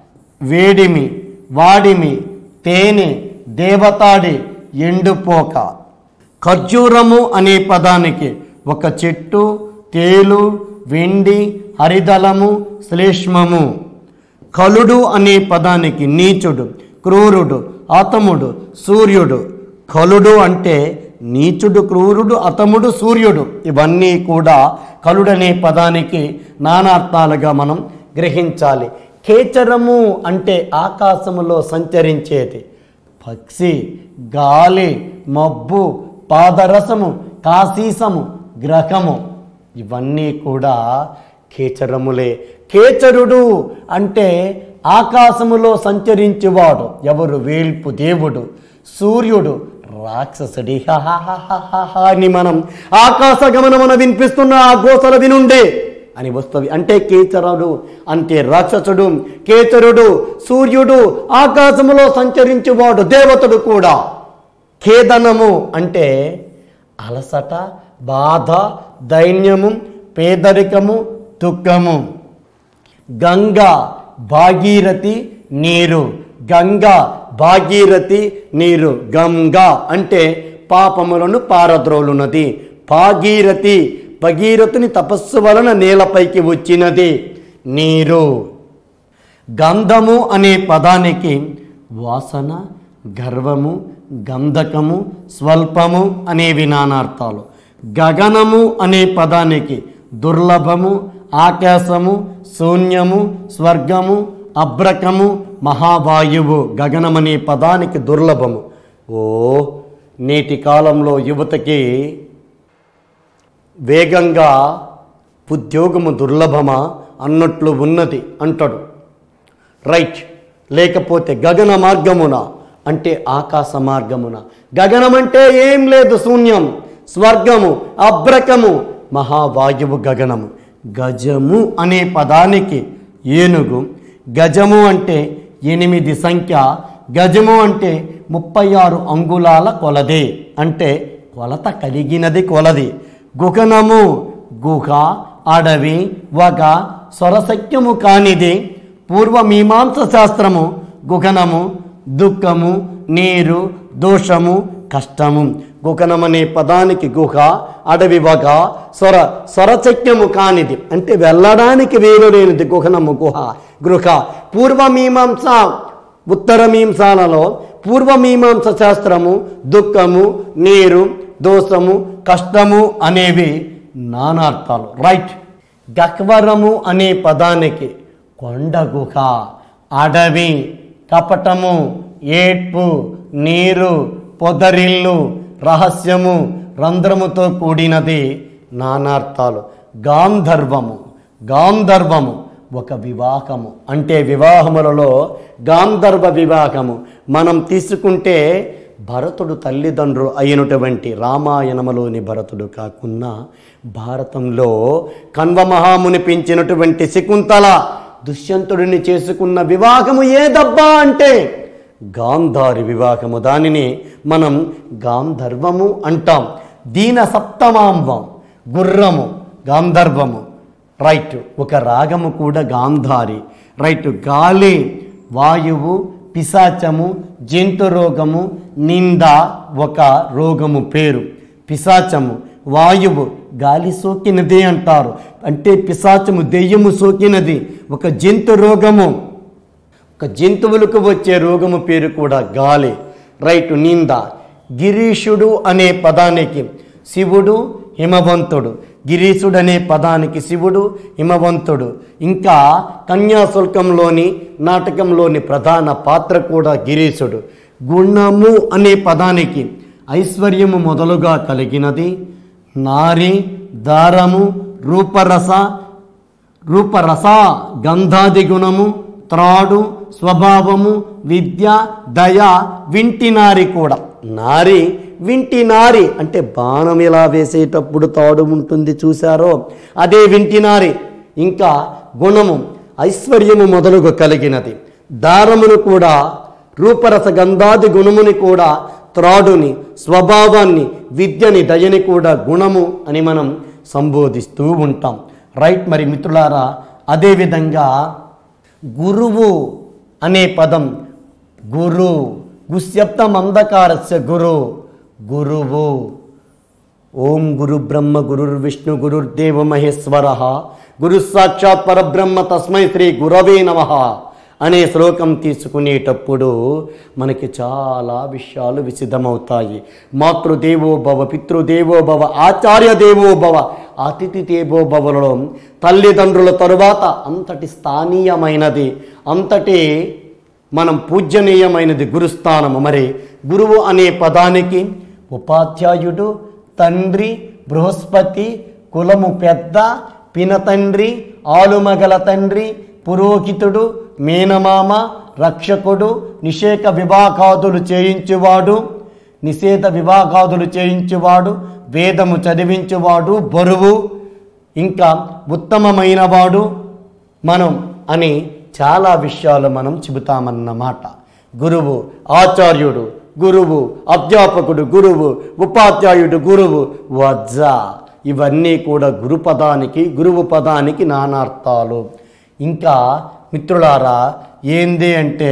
వేడిమి వాడిమి తేనె దేవతాడి ఎండుపోక ఖర్జూరము అనే పదానికి ఒక చెట్టు తేలు వెండి హరిదళము శ్లేష్మము కలుడు అనే పదానికి నీచుడు క్రూరుడు అతముడు సూర్యుడు కలుడు అంటే నీచుడు క్రూరుడు అతముడు సూర్యుడు ఇవన్నీ కూడా కలుడనే పదానికి నానార్థాలుగా మనం గ్రహించాలి కేచరము అంటే ఆకాశములో సంచరించేది పక్షి గాలి మబ్బు పాదరసము కాశీసము గ్రహము ఇవన్నీ కూడా కేచరములే కేచరుడు అంటే ఆకాశములో సంచరించేవాడు ఎవరు వేల్పు దేవుడు సూర్యుడు రాక్షసుడి హహహహహ అని మనం ఆకాశ గమనమున వినిపిస్తున్న ఆ గోసల వినుండే అని వస్తుంది అంటే కేచరుడు అంటే రాక్షసుడు కేచరుడు సూర్యుడు ఆకాశములో సంచరించేవాడు దేవతడు కూడా ఖేదనము అంటే అలసట బాధ దైన్యము పేదరికము దుఃఖము గంగా భాగీరథి నీరు గంగా భాగీరథి నీరు గంగా అంటే పాపములను పారద్రోలునది భాగీరథి భగీరథుని తపస్సు వలన నేలపైకి వచ్చినది నీరు గంధము అనే పదానికి వాసన గర్వము గంధకము స్వల్పము అనేవి నానార్థాలు గగనము అనే పదానికి దుర్లభము ఆకాశము శూన్యము స్వర్గము అబ్రకము మహావాయువు గగనమనే పదానికి దుర్లభము ఓ నేటి కాలంలో యువతకి వేగంగా ఉద్యోగము దుర్లభమా అన్నట్లు ఉన్నది అంటాడు రైట్ లేకపోతే గగన మార్గమున అంటే ఆకాశ మార్గమున గగనం అంటే ఏం లేదు శూన్యం స్వర్గము అబ్రకము మహావాయువు గగనము గజము అనే పదానికి ఏనుగు గజము అంటే ఎనిమిది సంఖ్య గజము అంటే ముప్పై ఆరు అంగుళాల కొలది అంటే కొలత కలిగినది కొలది గుగనము గుహ అడవి వగ స్వరసఖ్యము కానిది పూర్వమీమాంస శాస్త్రము గుగనము దుఃఖము నీరు దోషము కష్టము గుగనం అనే పదానికి గుహ అడవి వగ స్వర స్వరచక్యము కానిది అంటే వెళ్ళడానికి వీలు లేనిది గుహనము గుహ గృహ పూర్వమీమాంస ఉత్తరమీంసాలలో పూర్వమీమాంస శాస్త్రము దుఃఖము నీరు దోషము కష్టము అనేవి నానార్థాలు రైట్ గహ్వరము అనే పదానికి కొండ గుహ అడవి కపటము ఏడ్పు నీరు పొదరిల్లు రహస్యము రంధ్రముతో కూడినది నానార్థాలు గాంధర్వము గాంధర్వము ఒక వివాహము అంటే వివాహములలో గాంధర్వ వివాహము మనం తీసుకుంటే భరతుడు తల్లిదండ్రులు అయినటువంటి రామాయణములోని భరతుడు కాకుండా భారతంలో కన్వ మహాముని పెంచినటువంటి శకుంతల దుష్యంతుడిని చేసుకున్న వివాహము ఏదబ్బా అంటే గాంధారి వివాహము దానిని మనం గాంధర్వము అంటాం దీన సప్తమాంబం గుర్రము గాంధర్వము రైట్ ఒక రాగము కూడా గాంధారి రైట్ గాలి వాయువు పిశాచము జంతు రోగము నింద ఒక రోగము పేరు పిశాచము వాయువు గాలి సోకినది అంటారు అంటే పిశాచము దెయ్యము సోకినది ఒక జంతు రోగము ఒక జంతువులకు వచ్చే రోగము పేరు కూడా గాలి రైట్ నింద గిరీషుడు అనే పదానికి శివుడు హిమవంతుడు గిరీశుడు అనే పదానికి శివుడు హిమవంతుడు ఇంకా కన్యాశుల్కంలోని నాటకంలోని ప్రధాన పాత్ర కూడా గిరీశుడు గుణము అనే పదానికి ఐశ్వర్యము మొదలుగా కలిగినది నారి దారము రూపరస రూపరస గంధాది గుణము త్రాడు స్వభావము విద్య దయ వింటి నారి కూడా నారి వింటి నారి అంటే బాణం ఇలా వేసేటప్పుడు తాడు ఉంటుంది చూశారో అదే వింటి నారి ఇంకా గుణము ఐశ్వర్యము మొదలుగా కలిగినది దారమును కూడా రూపరస గంధాది గుణముని కూడా త్రాడుని స్వభావాన్ని విద్యని దయని కూడా గుణము అని మనం సంబోధిస్తూ ఉంటాం రైట్ మరి మిత్రులారా అదేవిధంగా గురువు అనే పదం గురు గుశబ్దం అంధకారస్య గురు గురువు ఓం గురు బ్రహ్మ గురుర్విష్ణు గురుర్దేవ మహేశ్వర గురు సాక్షాత్ పరబ్రహ్మ తస్మై శ్రీ గురవే నమ అనే శ్లోకం తీసుకునేటప్పుడు మనకి చాలా విషయాలు విసిద్ధమవుతాయి మాతృదేవో భవ పితృదేవో భవ ఆచార్య దేవో భవ అతిథి దేవో భవలలో తల్లిదండ్రుల తరువాత అంతటి స్థానీయమైనది అంతటి మనం పూజనీయమైనది గురుస్థానము మరి గురువు అనే పదానికి ఉపాధ్యాయుడు తండ్రి బృహస్పతి కులము పెద్ద పినతండ్రి ఆలుమగల తండ్రి పురోహితుడు మేనమామ రక్షకుడు నిషేక వివాహాదులు చేయించువాడు నిషేధ వివాహాదులు చేయించువాడు వేదము చదివించువాడు బరువు ఇంకా ఉత్తమమైనవాడు మనం అని చాలా విషయాలు మనం చెబుతామన్నమాట గురువు ఆచార్యుడు గురువు అధ్యాపకుడు గురువు ఉపాధ్యాయుడు గురువు వజ్జ ఇవన్నీ కూడా గురు పదానికి గురువు పదానికి నానార్థాలు ఇంకా మిత్రులారా ఏంది అంటే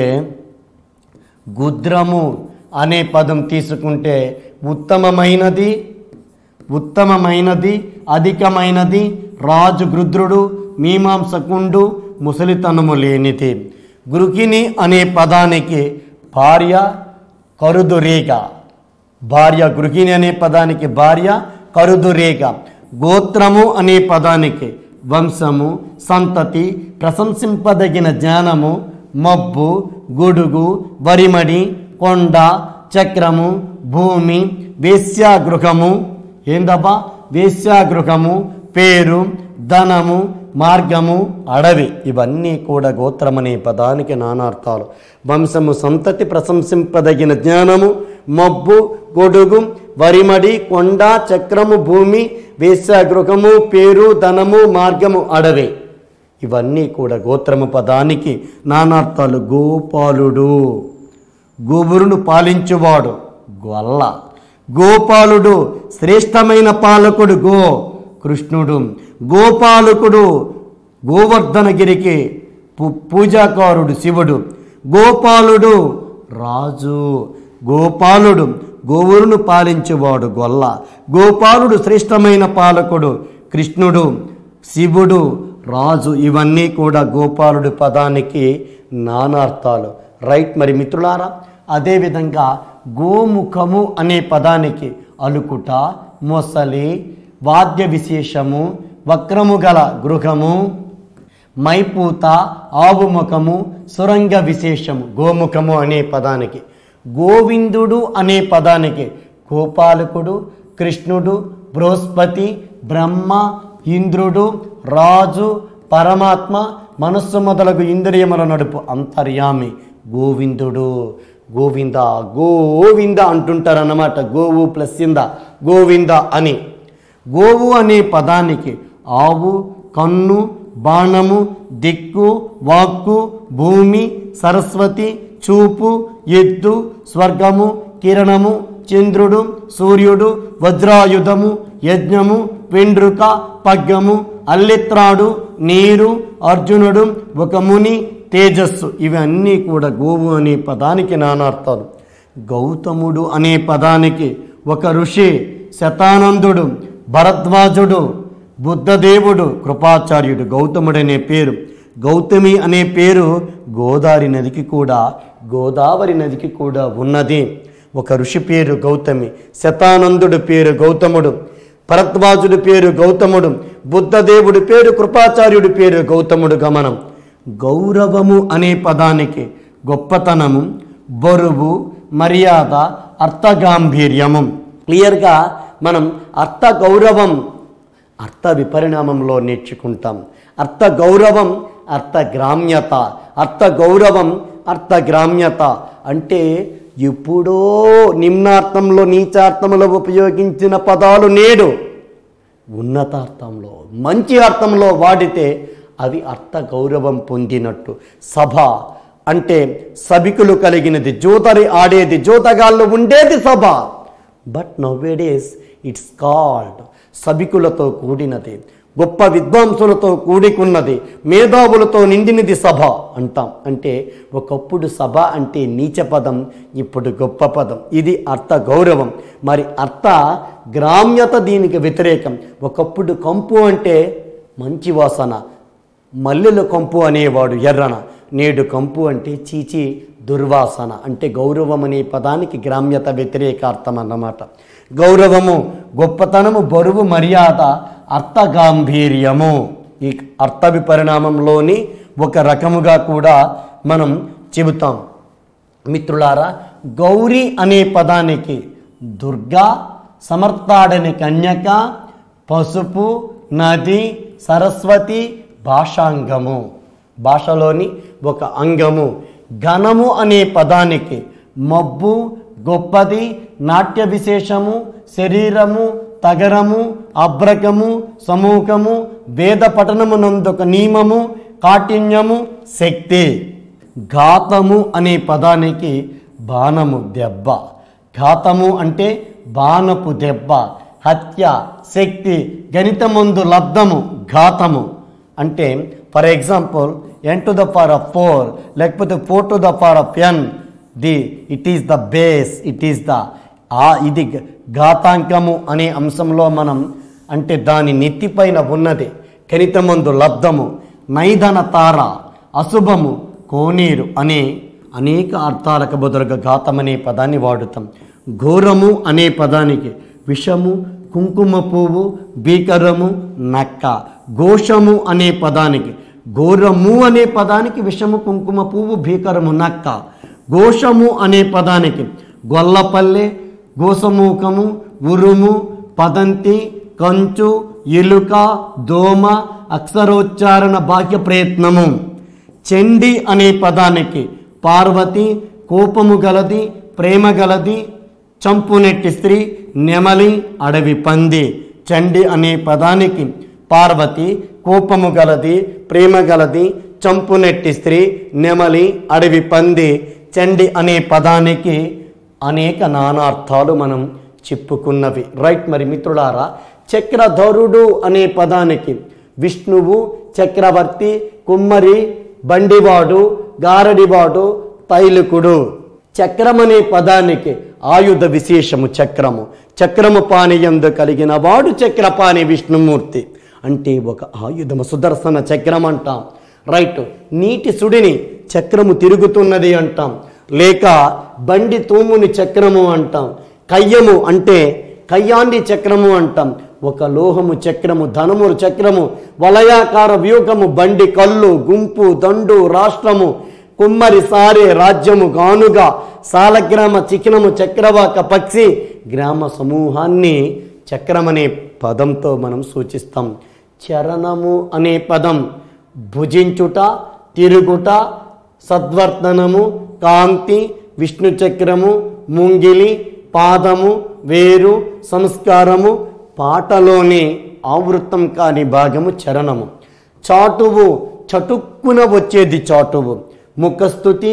గుద్రము అనే పదం తీసుకుంటే ఉత్తమమైనది ఉత్తమమైనది అధికమైనది రాజు గృద్రుడు మీమాంసకుండు ముసలితనము లేనిది గృహిణి అనే పదానికి భార్య కరుదురేగ భార్య గృహిణి అనే పదానికి భార్య కరుదురేగ గోత్రము అనే పదానికి వంశము సంతతి ప్రశంసింపదగిన జ్ఞానము మబ్బు గొడుగు వరిమడి కొండ చక్రము భూమి వేశ్యాగృహము ఏందబ్బా వేశ్యాగృహము పేరు ధనము మార్గము అడవి ఇవన్నీ కూడా గోత్రమనే పదానికి నానార్థాలు వంశము సంతతి ప్రశంసింపదగిన జ్ఞానము మబ్బు గొడుగు వరిమడి కొండ చక్రము భూమి వేశ్యాగృహము పేరు ధనము మార్గము అడవి ఇవన్నీ కూడా గోత్రము పదానికి నానార్థాలు గోపాలుడు గోబురును పాలించువాడు గొల్ల గోపాలుడు శ్రేష్టమైన పాలకుడు గో కృష్ణుడు గోపాలకుడు గోవర్ధనగిరికి పు- పూజాకారుడు శివుడు గోపాలుడు రాజు గోపాలుడు గోవురును పాలించేవాడు గొల్ల గోపాలుడు శ్రేష్టమైన పాలకుడు కృష్ణుడు శివుడు రాజు ఇవన్నీ కూడా గోపాలుడి పదానికి నానార్థాలు రైట్ మరి మిత్రులారా అదేవిధంగా గోముఖము అనే పదానికి అలుకుట మొసలి వాద్య విశేషము వక్రము గల గృహము మైపూత ఆవుముఖము సురంగ విశేషము గోముఖము అనే పదానికి గోవిందుడు అనే పదానికి గోపాలకుడు కృష్ణుడు బృహస్పతి బ్రహ్మ ఇంద్రుడు రాజు పరమాత్మ మనస్సు మొదలగు ఇంద్రియముల నడుపు అంతర్యామి గోవిందుడు గోవింద గోవింద అంటుంటారు అన్నమాట గోవు ప్లస్ ఇంద గోవింద అని గోవు అనే పదానికి ఆవు కన్ను బాణము దిక్కు వాక్కు భూమి సరస్వతి చూపు ఎద్దు స్వర్గము కిరణము చంద్రుడు సూర్యుడు వజ్రాయుధము యజ్ఞము వెండ్రుక పగ్గము అల్లెత్రాడు నీరు అర్జునుడు ఒక ముని తేజస్సు ఇవన్నీ కూడా గోవు అనే పదానికి నానార్థాలు గౌతముడు అనే పదానికి ఒక ఋషి శతానందుడు భరద్వాజుడు బుద్ధదేవుడు కృపాచార్యుడు గౌతముడనే పేరు గౌతమి అనే పేరు గోదావరి నదికి కూడా గోదావరి నదికి కూడా ఉన్నది ఒక ఋషి పేరు గౌతమి శతానందుడు పేరు గౌతముడు భరద్వాజుడి పేరు గౌతముడు బుద్ధదేవుడి పేరు కృపాచార్యుడి పేరు గౌతముడు గమనం గౌరవము అనే పదానికి గొప్పతనము బరువు మర్యాద అర్థగాంభీర్యము క్లియర్గా మనం అర్థ గౌరవం అర్థ విపరిణామంలో నేర్చుకుంటాం అర్థ గౌరవం అర్థ గ్రామ్యత అర్థ గౌరవం అర్థ గ్రామ్యత అంటే ఎప్పుడో నిమ్నార్థంలో నీచార్థంలో ఉపయోగించిన పదాలు నేడు ఉన్నతార్థంలో మంచి అర్థంలో వాడితే అవి అర్థ గౌరవం పొందినట్టు సభ అంటే సభికులు కలిగినది జోతరి ఆడేది జోతగాళ్ళు ఉండేది సభ బట్ నవ్వేడేస్ ఇట్స్ కాల్డ్ సభికులతో కూడినది గొప్ప విద్వాంసులతో కూడుకున్నది మేధావులతో నిండినది సభ అంటాం అంటే ఒకప్పుడు సభ అంటే నీచ పదం ఇప్పుడు గొప్ప పదం ఇది అర్థ గౌరవం మరి అర్థ గ్రామ్యత దీనికి వ్యతిరేకం ఒకప్పుడు కంపు అంటే మంచి వాసన మల్లెల కంపు అనేవాడు ఎర్రన నేడు కంపు అంటే చీచి దుర్వాసన అంటే గౌరవం అనే పదానికి గ్రామ్యత వ్యతిరేకార్థం అన్నమాట గౌరవము గొప్పతనము బరువు మర్యాద అర్థగాంభీర్యము ఈ అర్థ విపరిణామంలోని ఒక రకముగా కూడా మనం చెబుతాం మిత్రులారా గౌరీ అనే పదానికి దుర్గా సమర్థాడని కన్యక పసుపు నది సరస్వతి భాషాంగము భాషలోని ఒక అంగము ఘనము అనే పదానికి మబ్బు గొప్పది నాట్య విశేషము శరీరము తగరము అబ్రకము సమూహము వేద పఠనమునందొక నియమము కాఠిన్యము శక్తి ఘాతము అనే పదానికి బాణము దెబ్బ ఘాతము అంటే బాణపు దెబ్బ హత్య శక్తి గణితమందు లబ్ధము ఘాతము అంటే for example N to the power of four లేకపోతే four to the power of N the it is the base it is the ah ఇది గ- ఘాతాంకము అనే అంశంలో మనం అంటే దాని నెత్తిపైన ఉన్నది గణితమందు లబ్ధము నైదన తార అశుభము కోనేరు అనే అనేక అర్థాలకు బదులుగా ఘాతం అనే పదాన్ని వాడుతాం ఘోరము అనే పదానికి విషము కుంకుమ పువ్వు భీకరము నక్క ఘోషము అనే పదానికి ఘోరము అనే పదానికి విషము కుంకుమ పువ్వు భీకరము నక్క ఘోషము అనే పదానికి గొల్లపల్లె గోసమూకము ఉరుము పదంతి కంచు ఎలుక దోమ అక్షరోచ్చారణ బాహ్య ప్రయత్నము చండి అనే పదానికి పార్వతి కోపము గలది ప్రేమ గలది చంపునెట్టి స్త్రీ నెమలి అడవి పంది చండి అనే పదానికి పార్వతి కోపము గలది ప్రేమ గలది చంపునెట్టి స్త్రీ నెమలి అడవి పంది చండి అనే పదానికి అనేక నానార్థాలు మనం చెప్పుకున్నవి రైట్ మరి మిత్రులారా చక్రధరుడు అనే పదానికి విష్ణువు చక్రవర్తి కుమ్మరి బండివాడు గారడివాడు తైలుకుడు చక్రం అనే పదానికి ఆయుధ విశేషము చక్రము చక్రము పానీయందు కలిగిన వాడు చక్రపాణి విష్ణుమూర్తి అంటే ఒక ఆయుధము సుదర్శన చక్రం అంటాం రైట్ నీటి సుడిని చక్రము తిరుగుతున్నది అంటాం లేక బండి తూముని చక్రము అంటాం కయ్యము అంటే కయ్యాండి చక్రము అంటాం ఒక లోహము చక్రము ధనము చక్రము వలయాకార వ్యూహము బండి కళ్ళు గుంపు దండు రాష్ట్రము కుమ్మరి సారే రాజ్యము గానుగా సాలగ్రామ చికినము చక్రవాక పక్షి గ్రామ సమూహాన్ని చక్రమనే పదంతో మనం సూచిస్తాం చరణము అనే పదం భుజించుట తిరుగుట సద్వర్తనము కాంతి విష్ణు చక్రము ముంగిలి పాదము వేరు సంస్కారము పాటలోని ఆవృత్తం కాని భాగము చరణము చాటువు చటుక్కున వచ్చేది చాటువు ముఖస్థుతి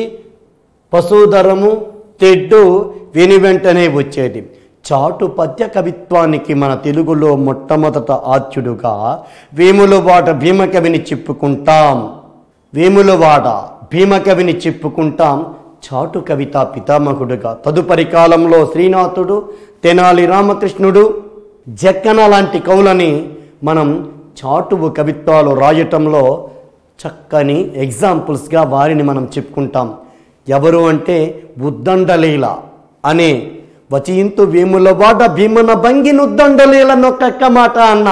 పశుధరము తెడ్డు విని వెంటనే వచ్చేది చాటు పద్య కవిత్వానికి మన తెలుగులో మొట్టమొదట ఆచ్యుడుగా వేములవాడ భీమకవిని చెప్పుకుంటాం వేములవాడ భీమకవిని చెప్పుకుంటాం చాటు కవిత పితామహుడుగా తదుపరి కాలంలో శ్రీనాథుడు తెనాలి రామకృష్ణుడు జక్కన లాంటి కవులని మనం చాటువు కవిత్వాలు రాయటంలో చక్కని ఎగ్జాంపుల్స్గా వారిని మనం చెప్పుకుంటాం ఎవరు అంటే ఉద్దండలీల అనే వచయింతు వేముల వాడ భీమన భంగి నుద్దండలీల నొక్క మాట అన్న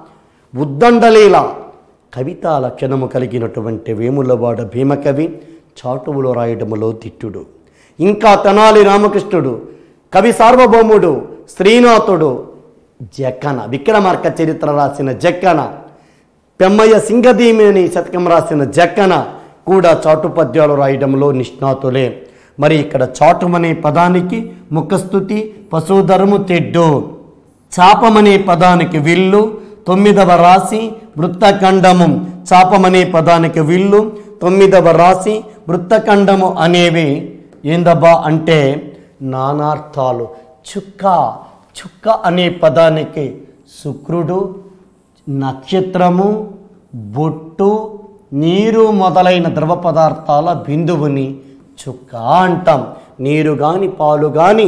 ఉద్దండలీల కవితా లక్షణము కలిగినటువంటి వేములవాడ భీమకవి చాటువులో రాయడములో తిట్టుడు ఇంకా తెనాలి రామకృష్ణుడు కవి సార్వభౌముడు శ్రీనాథుడు జక్కన విక్రమార్క చరిత్ర రాసిన జక్కన పెమ్మయ్య సింగదీమిని శతకం రాసిన జక్కన కూడా చాటు పద్యాలు రాయడంలో నిష్ణాతులే మరి ఇక్కడ చాటుమనే పదానికి ముఖస్థుతి పశుధరము తెడ్డు చాపమనే పదానికి విల్లు తొమ్మిదవ రాశి వృత్తఖండము చాపమనే పదానికి విల్లు తొమ్మిదవ రాశి వృత్తఖండము అనేవి ఏందబ్బా అంటే నానార్థాలు చుక్క చుక్క అనే పదానికి శుక్రుడు నక్షత్రము బొట్టు నీరు మొదలైన ద్రవ పదార్థాల బిందువుని చుక్క అంటాం నీరు గాని పాలు గాని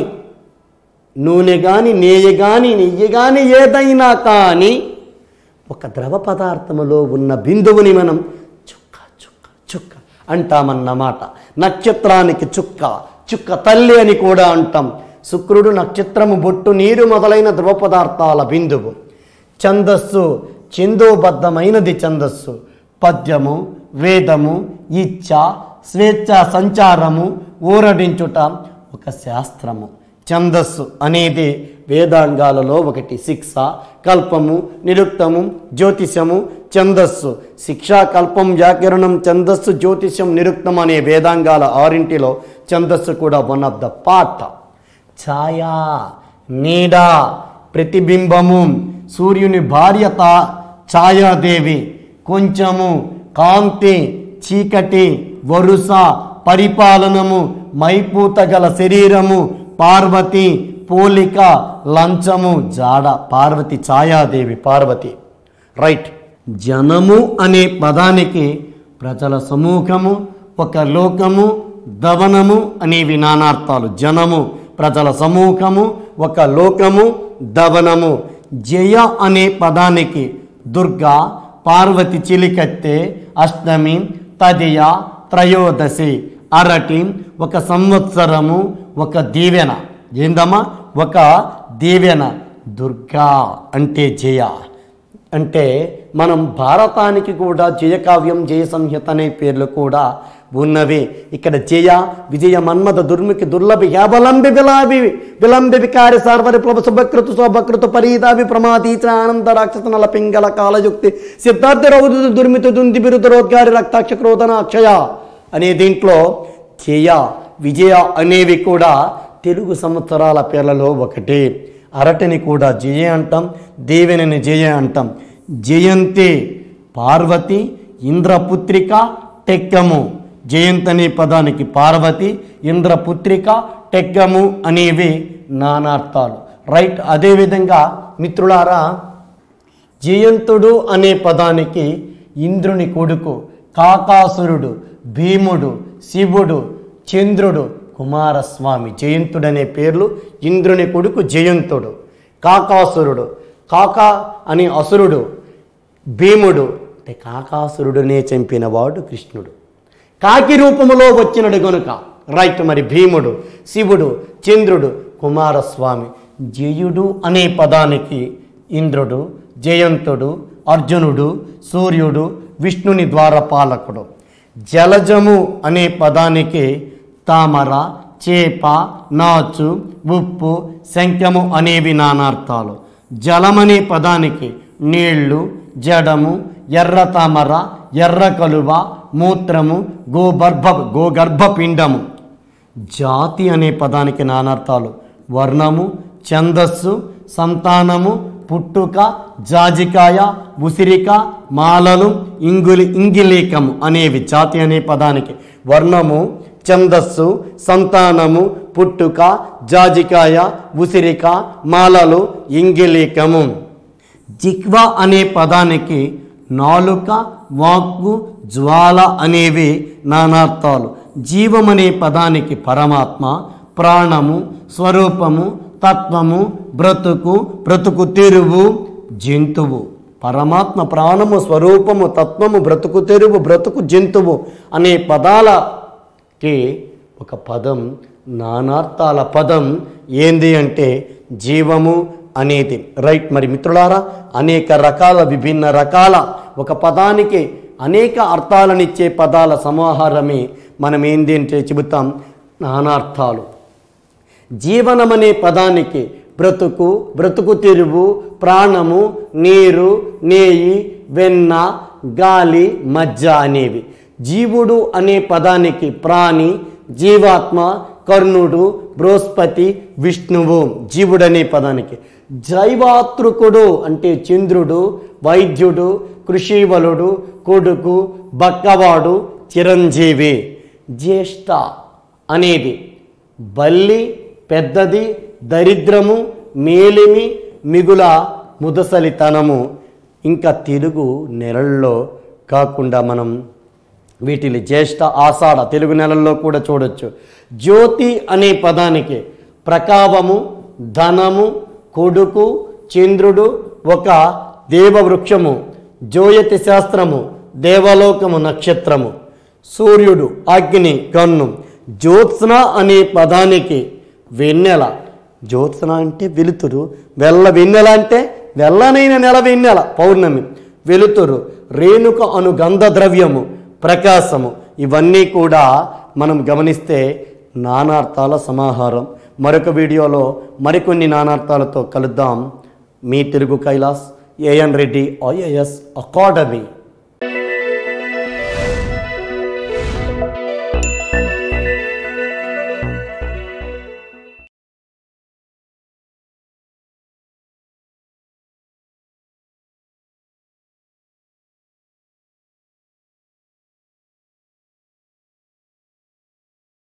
నూనె కానీ నెయ్యి కానీ నెయ్యి కానీ ఏదైనా కానీ ఒక ద్రవ పదార్థములో ఉన్న బిందువుని మనం చుక్క చుక్క చుక్క అంటామన్నమాట నక్షత్రానికి చుక్క చుక్క తల్లి అని కూడా అంటాం శుక్రుడు నక్షత్రము బొట్టు నీరు మొదలైన ద్రవ పదార్థాల బిందువు ఛందస్సు ఛందోబద్ధమైనది ఛందస్సు పద్యము వేదము ఇచ్ఛ స్వేచ్ఛ సంచారము ఊరడించుట ఒక శాస్త్రము ఛందస్సు అనేది వేదాంగాలలో ఒకటి శిక్ష కల్పము నిరుక్తము జ్యోతిషము ఛందస్సు శిక్ష కల్పం వ్యాకరణం ఛందస్సు జ్యోతిషం నిరుక్తం అనే వేదాంగాల ఆరింటిలో ఛందస్సు కూడా వన్ ఆఫ్ ద పార్ట్ ఛాయ నీడ ప్రతిబింబము సూర్యుని భార్య తా ఛాయాదేవి కొంచెము కాంతి చీకటి వరుస పరిపాలనము మైపూత గల శరీరము పార్వతి పోలిక లంచము జాడ పార్వతి ఛాయాదేవి పార్వతి రైట్ జనము అనే పదానికి ప్రజల సమూహము ఒక లోకము దవనము అనేవి నానార్థాలు జనము ప్రజల సమూహము ఒక లోకము దవనము జయ అనే పదానికి దుర్గా పార్వతి చిలికత్తె అష్టమి తదియ త్రయోదశి అరటి ఒక సంవత్సరము ఒక దీవెన ఏందమ్మా ఒక దీవెన దుర్గా అంటే జయ అంటే మనం భారతానికి కూడా జయకావ్యం జయ సంహిత అనే పేర్లు కూడా ఉన్నవి ఇక్కడ జయ విజయ మన్మథ దుర్ముఖి దుర్లభి యాబలంబి విలాబి విలంబి వికారి సార్వరి ప్లవ శుభకృతు శోభకృతు పరీదాభి ప్రమాదీచ ఆనంద రాక్షస నల పింగళ కాలయుక్తి సిద్ధార్థ రౌదు దుర్మితు దుంది బిరుదరోద్గారి రక్తాక్ష క్రోధన అక్షయ అనే దీంట్లో జయ విజయ అనేవి కూడా తెలుగు సంవత్సరాల పేర్లలో ఒకటి అరటిని కూడా జయ అంటాం దేవిని జయ అంటాం జయంతి పార్వతి ఇంద్రపుత్రిక టెక్కము జయంత్ అనే పదానికి పార్వతి ఇంద్రపుత్రిక టెక్కము అనేవి నానార్థాలు రైట్ అదేవిధంగా మిత్రులారా జయంతుడు అనే పదానికి ఇంద్రుని కొడుకు కాకాసురుడు భీముడు శివుడు చంద్రుడు కుమారస్వామి జయంతుడు అనే పేర్లు ఇంద్రుని కొడుకు జయంతుడు కాకాసురుడు కాకా అనే అసురుడు భీముడు అంటే కాకాసురుడునే చంపినవాడు కృష్ణుడు కాకి రూపములో వచ్చినడు గనుక రైట్ మరి భీముడు శివుడు చంద్రుడు కుమారస్వామి జయుడు అనే పదానికి ఇంద్రుడు జయంతుడు అర్జునుడు సూర్యుడు విష్ణుని ద్వారపాలకుడు జలజము అనే పదానికి తామర చేప నాచు ఉప్పు శంఖము అనేవి నానార్థాలు జలమనే పదానికి నీళ్లు జడము ఎర్ర తామర ఎర్ర కలువ మూత్రము గోగర్భ గోగర్భపిండము జాతి అనే పదానికి నానార్థాలు వర్ణము ఛందస్సు సంతానము పుట్టుక జాజికాయ ఉసిరిక మాలలు ఇంగులి ఇంగిలీకము అనేవి జాతి అనే పదానికి వర్ణము ఛందస్సు సంతానము పుట్టుక జాజికాయ ఉసిరిక మాలలు ఇంగిలీకము జిక్వా అనే పదానికి నాలుక వాక్కు జ్వాల అనేవి నానార్థాలు జీవం అనే పదానికి పరమాత్మ ప్రాణము స్వరూపము తత్వము బ్రతుకు బ్రతుకు తెరువు జంతువు పరమాత్మ ప్రాణము స్వరూపము తత్వము బ్రతుకు తెరువు బ్రతుకు జంతువు అనే పదాలకి ఒక పదం నానార్థాల పదం ఏంది అంటే జీవము అనేది రైట్ మరి మిత్రులారా అనేక రకాల విభిన్న రకాల ఒక పదానికి అనేక అర్థాలనిచ్చే పదాల సమాహారమే మనం ఏంది అంటే చెబుతాం నానార్థాలు జీవనమనే పదానికి బ్రతుకు బ్రతుకు తెరువు ప్రాణము నీరు నేయి వెన్న గాలి మజ్జ అనేవి జీవుడు అనే పదానికి ప్రాణి జీవాత్మ కర్ణుడు బృహస్పతి విష్ణువు జీవుడు అనే పదానికి జైవాతృకుడు అంటే చంద్రుడు వైద్యుడు కృషివలుడు కొడుకు బక్కవాడు చిరంజీవి జ్యేష్ఠ అనేది బల్లి పెద్దది దరిద్రము మేలిమి మిగుల ముదసలితనము ఇంకా తెలుగు నెలల్లో కాకుండా మనం వీటిని జ్యేష్ఠ ఆషాఢ తెలుగు నెలల్లో కూడా చూడొచ్చు జ్యోతి అనే పదానికి ప్రకావము ధనము కొడుకు చంద్రుడు ఒక దేవవృక్షము జోయతి శాస్త్రము దేవలోకము నక్షత్రము సూర్యుడు అగ్ని కన్ను జ్యోత్స్న అనే పదానికి వెన్నెల జ్యోత్స్న అంటే వెలుతురు వెల్ల వెన్నెల అంటే వెల్లనైన నెల వెన్నెల పౌర్ణమి వెలుతురు రేణుక అను గంధ ద్రవ్యము ప్రకాశము ఇవన్నీ కూడా మనం గమనిస్తే నానార్థాల సమాహారం మరొక వీడియోలో మరికొన్ని నానార్థాలతో కలుద్దాం మీ Telugu Kailash A N Reddy IAS academy